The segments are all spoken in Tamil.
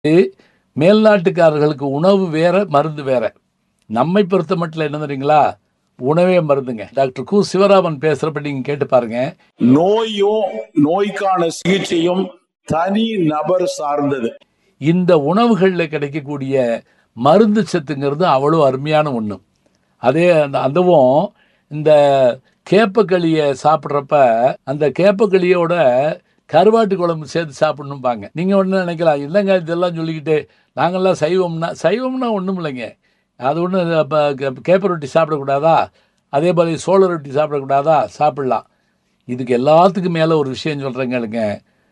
மேல்நாட்டுக்காரர்களுக்கு உணவு வேற மருந்து வேற நம்மை பொறுத்த மட்டும் என்ன தெரியுங்களா உணவே மருந்துங்க டாக்டர் கு சிவராமன் பேசுறப்ப நீங்க கேட்டு பாருங்க நோயும் நோய்க்கான சிகிச்சையும் தனி நபர் சார்ந்தது இந்த உணவுகளில் கிடைக்கக்கூடிய மருந்து சத்துங்கிறது அவ்வளோ அருமையான ஒன்று அதே அந்த அதுவும் இந்த கேப்பக்களியை சாப்பிட்றப்ப அந்த கேப்பக்களியோட கருவாட்டு குழம்பு சேர்த்து சாப்பிடணும்பாங்க நீங்கள் ஒன்று நினைக்கலாம் இல்லைங்க இதெல்லாம் சொல்லிக்கிட்டு நாங்கள்லாம் சைவம்னா சைவம்னா ஒன்றும் இல்லைங்க அது ஒன்றும் இப்போ கேப்ப ரொட்டி சாப்பிடக்கூடாதா அதே போல் சோள ரொட்டி சாப்பிடக்கூடாதா சாப்பிடலாம் இதுக்கு எல்லாத்துக்கும் மேலே ஒரு விஷயம் சொல்கிறேங்களுங்க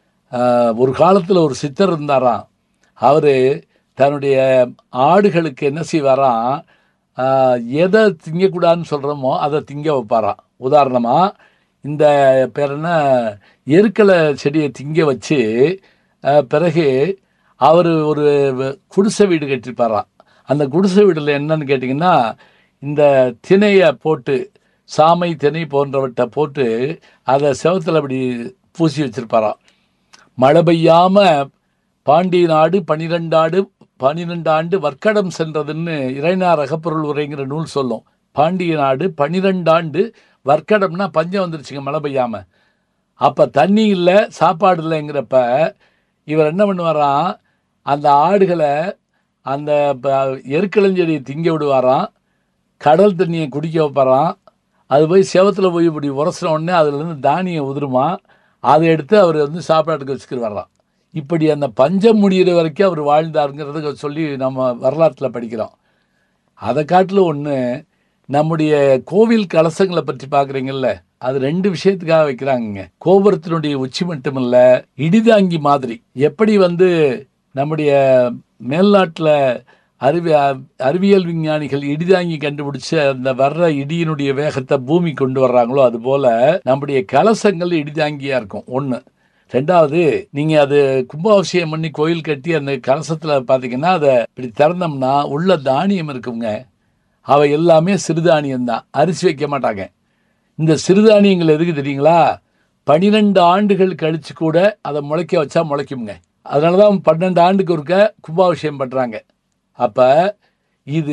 ஒரு காலத்தில் ஒரு சித்தர் இருந்தாராம் அவர் தன்னுடைய ஆடுகளுக்கு என்ன செய்வாராம் ஆஹ், எதை திங்கக்கூடாதுன்னு சொல்கிறோமோ அதை திங்க வைப்பாராம் உதாரணமாக இந்த பேர் என்ன எருக்கலை செடியை திங்க வச்சு ஆஹ், பிறகு அவர் ஒரு குடிசை வீடு கட்டியிருப்பாராம் அந்த குடிசை வீட்டில் என்னன்னு கேட்டிங்கன்னா இந்த திணையை போட்டு சாமை திணை போன்றவற்றை போட்டு அதை செவத்தில் அப்படி பூசி வச்சிருப்பாராம் மழை பெய்யாம பாண்டிய நாடு பனிரெண்டு ஆடு பனிரெண்டு ஆண்டு வர்க்கடம் சென்றதுன்னு இறைனார் அகப்பொருள் உரைங்கிற நூல் சொல்லும் பாண்டிய நாடு பனிரெண்டு ஆண்டு வர்க்கடம்னா பஞ்சம் வந்துருச்சுங்க மழை பெய்யாம அப்ப தண்ணி இல்லை சாப்பாடு இல்லைங்கிறப்ப இவர் என்ன பண்ணுவாராம் அந்த ஆடுகளை அந்த ப- எருக்களஞ்செடியை திங்க விடுவாராம் கடல் தண்ணியை குடிக்க வைப்பாராம் அது போய் செவத்தில் போய் இப்படி உரசின உடனே அதுலேருந்து தானியம் உதிருமா அதை எடுத்து அவர் வந்து சாப்பாட்டுக்கு வச்சுக்கிட்டு வர்றான் இப்படி அந்த பஞ்சம் முடிகிற வரைக்கும் அவர் வாழ்ந்தாருங்கிறத சொல்லி நம்ம வரலாற்றில் படிக்கிறோம் அதை காட்டிலும் ஒன்று நம்முடைய கோவில் கலசங்களை பற்றி பார்க்குறீங்கல்ல அது ரெண்டு விஷயத்துக்காக வைக்கிறாங்கங்க கோபுரத்தினுடைய உச்சி மட்டும் இல்ல இடிதாங்கி மாதிரி எப்படி வந்து நம்முடைய மேல்நாட்டில் அறிவி அறிவியல் விஞ்ஞானிகள் இடிதாங்கி கண்டுபிடிச்சு அந்த வர்ற இடியினுடைய வேகத்தை பூமி கொண்டு வர்றாங்களோ அது போல நம்முடைய கலசங்கள் இடிதாங்கியா இருக்கும் ஒன்று ரெண்டாவது நீங்க அது கும்பாபிஷேகம் பண்ணி கோயில் கட்டி அந்த கலசத்துல பாத்தீங்கன்னா அதை இப்படி திறந்தோம்னா உள்ள தானியம் இருக்குங்க அவை எல்லாமே சிறுதானியம் தான் அரிசி வைக்க மாட்டாங்க இந்த சிறுதானியங்கள் எதுக்கு தெரியுங்களா பனிரெண்டு ஆண்டுகள் கழிச்சு கூட அதை முளைக்க வச்சா முளைக்குங்க அதனால தான் பன்னெண்டு ஆண்டுக்கு ஒருக்க கும்பாபிஷேகம் பண்ணுறாங்க அப்போ இது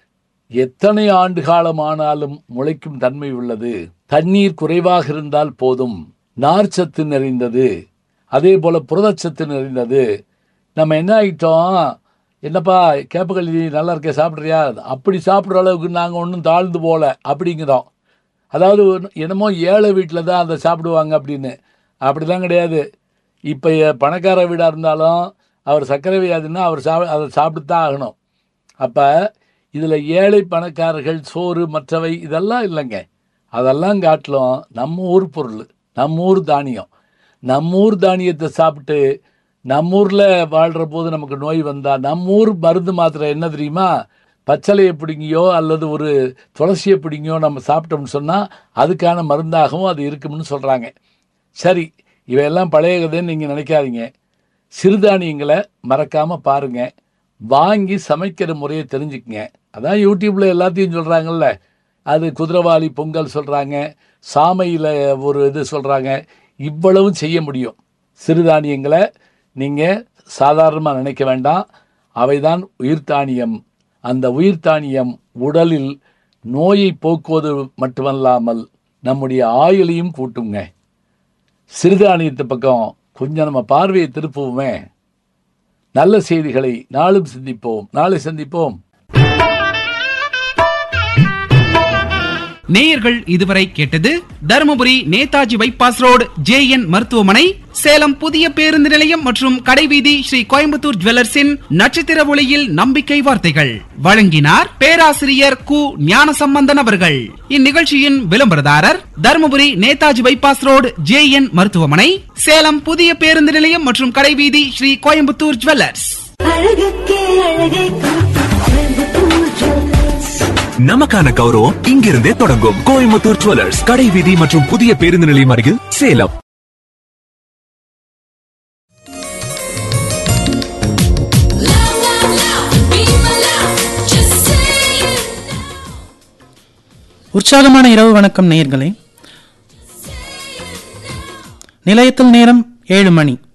எத்தனை ஆண்டு காலமானாலும் முளைக்கும் தன்மை உள்ளது தண்ணீர் குறைவாக இருந்தால் போதும் நார்ச்சத்து நிறைந்தது அதே போல புரதச்சத்து நிறைந்தது நம்ம என்ன ஆகிட்டோம் என்னப்பா கேப்பக்களி நல்லா இருக்கே சாப்பிட்றியா அப்படி சாப்பிட்ற அளவுக்கு நாங்கள் ஒன்றும் தாழ்ந்து போல அப்படிங்கிறோம் அதாவது ஒரு- என்னமோ ஏழை வீட்டில் தான் அதை சாப்பிடுவாங்க அப்படின்னு அப்படிலாம் கிடையாது இப்போ பணக்கார வீடாக இருந்தாலும் அவர் சர்க்கரை வியாதின்னா அவர் சாப்பிட அதை சாப்பிட்டு தான் ஆகணும் அப்போ இதில் ஏழை பணக்காரர்கள் சோறு மற்றவை இதெல்லாம் இல்லைங்க அதெல்லாம் காட்டிலும் நம்ம ஊர் பொருள் நம்ம ஊர் தானியம் நம்ம ஊர் தானியத்தை சாப்பிட்டு நம்ம ஊரில் வாழ்கிற போது நமக்கு நோய் வந்தால் நம்ம ஊர் மருந்து மாத்திரை என்ன தெரியுமா பச்சளையை பிடிங்கியோ அல்லது ஒரு துளசியை பிடிங்கியோ நம்ம சாப்பிட்டோம்னு சொன்னால் அதுக்கான மருந்தாகவும் அது இருக்கும்னு சொல்கிறாங்க சரி இவையெல்லாம் பழைய கதைன்னு நீங்கள் நினைக்காதீங்க சிறுதானியங்களை மறக்காமல் பாருங்க வாங்கி சமைக்கிற முறையை தெரிஞ்சுக்கங்க அதான் யூடியூப்பில் எல்லாத்தையும் சொல்கிறாங்கல்ல அது குதிரவாளி பொங்கல் சொல்கிறாங்க சாமையில் ஒரு இது சொல்கிறாங்க இவ்வளவும் செய்ய முடியும் சிறுதானியங்களை நீங்கள் சாதாரணமாக நினைக்க வேண்டாம் அவைதான் உயிர்தானியம் அந்த உயிர்தானியம் உடலில் நோயை போக்குவது மட்டுமல்லாமல் நம்முடைய ஆயுளையும் கூட்டுங்க சிறுதானியத்து பக்கம் கொஞ்சம் நம்ம பார்வையை திருப்புவோமே நல்ல செய்திகளை நாளும் சிந்திப்போம் நாளை சந்திப்போம் நேயர்கள் இதுவரை கேட்டது Dharmapuri Netaji bypass road J N மருத்துவமனை சேலம் புதிய பேருந்து நிலையம் மற்றும் கடைவீதி ஸ்ரீ கோயம்புத்தூர் ஜுவல்லர்ஸின் நட்சத்திர ஒளியில் நம்பிக்கை வார்த்தைகள் வழங்கினார் பேராசிரியர் கு ஞானசம்பந்தன் அவர்கள் இந்நிகழ்ச்சியின் விளம்பரதாரர் Dharmapuri Netaji bypass road J N மருத்துவமனை சேலம் புதிய பேருந்து நிலையம் மற்றும் கடைவீதி ஸ்ரீ கோயம்புத்தூர் ஜுவல்லர்ஸ் அழகுக்கே அழகை கோயம்புத்தூர் ஜுவல்லர்ஸ் நமக்கான கௌரவம் இங்கிருந்தே தொடங்கும் கோயம்புத்தூர் ஜுவல்லர்ஸ் கடை வீதி மற்றும் புதிய பேருந்து நிலையம் அருகில் Salem Love, love, love, be my love, just say it உற்சாகமான இரவு வணக்கம் நேயர்களே நிலையத்தில் நேரம் ஏழு மணி